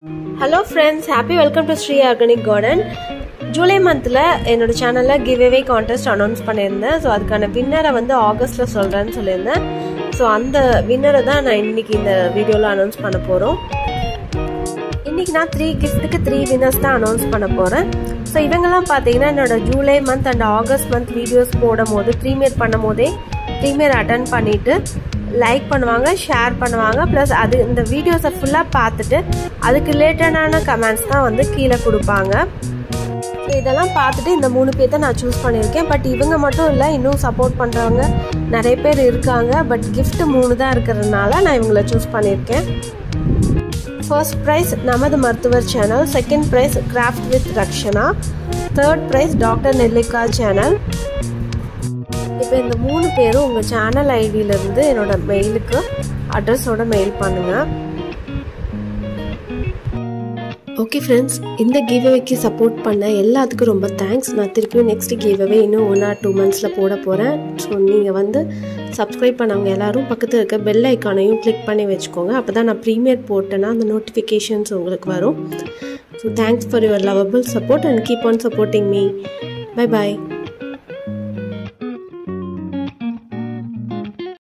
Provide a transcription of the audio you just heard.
hello friends happy welcome to Sri organic garden July மந்தில் என்னோட சேனலில் கிவ் அவே கான்டெஸ்ட் அனௌன்ஸ் பண்ணியிருந்தேன் ஸோ அதுக்கான வின்னரை வந்து ஆகஸ்ட்டில் சொல்கிறேன்னு சொல்லியிருந்தேன் ஸோ அந்த வின்னரை தான் நான் இன்னைக்கு இந்த வீடியோவில் அனௌன்ஸ் பண்ண போகிறோம் இன்னைக்கு நான் த்ரீ கிஃப்ட்டுக்கு த்ரீ வின்னர்ஸ் தான் அனௌன்ஸ் பண்ண போகிறேன் ஸோ இவங்கெல்லாம் பார்த்தீங்கன்னா என்னோட July month and August month videos போடும் போது ப்ரீமியர் பண்ணும் போதே ப்ரீமியர் அட்டன் பண்ணிவிட்டு லைக் பண்ணுவாங்க ஷேர் பண்ணுவாங்க ப்ளஸ் அது இந்த வீடியோஸை ஃபுல்லாக பார்த்துட்டு அதுக்கு ரிலேட்டடான கமெண்ட்ஸ் தான் வந்து கீழே கொடுப்பாங்க ஸோ இதெல்லாம் பார்த்துட்டு இந்த மூணு பேர் தான் நான் சூஸ் பண்ணியிருக்கேன் பட் இவங்க மட்டும் இல்லை இன்னும் சப்போர்ட் பண்ணுறவங்க நிறைய பேர் இருக்காங்க பட் கிஃப்ட் மூணு தான் இருக்கிறதுனால நான் இவங்கள சூஸ் பண்ணியிருக்கேன் ஃபர்ஸ்ட் ப்ரைஸ் நமது மருத்துவர் channel second prize craft with Rakshana third prize doctor Nellikka channel இப்போ இந்த மூணு பேரும் உங்கள் சேனல் ஐடியிலேருந்து என்னோட மெயிலுக்கு அட்ரஸோட மெயில் பண்ணுங்கள் ஓகே ஃப்ரெண்ட்ஸ் இந்த கிவ்அவேக்கு சப்போர்ட் பண்ண எல்லாத்துக்கும் ரொம்ப தேங்க்ஸ் நான் திருப்பியும் நெக்ஸ்ட் கிவ்அவே இன்னும் ஒன் ஆர் டூ மந்த்ஸில் போட போகிறேன் ஸோ நீங்கள் வந்து சப்ஸ்கிரைப் பண்ணவங்க எல்லாரும் பக்கத்தில் இருக்க பெல் ஐக்கானையும் கிளிக் பண்ணி வச்சுக்கோங்க அப்போ தான் நான் ப்ரீமியர் போட்டேன்னா அந்த நோட்டிஃபிகேஷன்ஸ் உங்களுக்கு வரும் so thanks for your lovable support and keep on supporting me bye bye